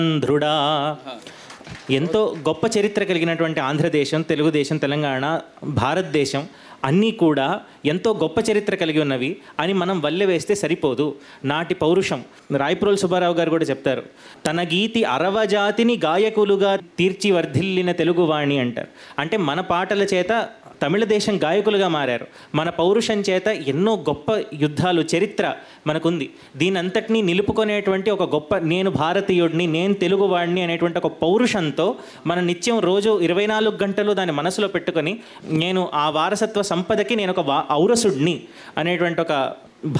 ధృడా ఎంతో గొప్ప చరిత్ర కలిగినటువంటి ఆంధ్రదేశం తెలుగుదేశం తెలంగాణ భారతదేశం అన్నీ కూడా ఎంతో గొప్ప చరిత్ర కలిగి ఉన్నవి అని మనం వల్లె వేస్తే సరిపోదు నాటి పౌరుషం రాయపురోలు సుబ్బారావు గారు కూడా చెప్తారు తన గీతి అరవజాతిని గాయకులుగా తీర్చి వర్ధిల్లిన తెలుగువాణి అంటారు అంటే మన పాటల చేత తమిళ దేశం గాయకులుగా మారారు మన పౌరుషం చేత ఎన్నో గొప్ప యుద్ధాలు చరిత్ర మనకుంది దీని అంతటినీ నిలుపుకునేటువంటి ఒక గొప్ప నేను భారతీయుడిని నేను తెలుగువాడిని అనేటువంటి ఒక పౌరుషంతో మన నిత్యం రోజు ఇరవై నాలుగు గంటలు దాన్ని మనసులో పెట్టుకొని నేను ఆ వారసత్వ సంపదకి నేను ఒక వా ఔరసుడిని అనేటువంటి ఒక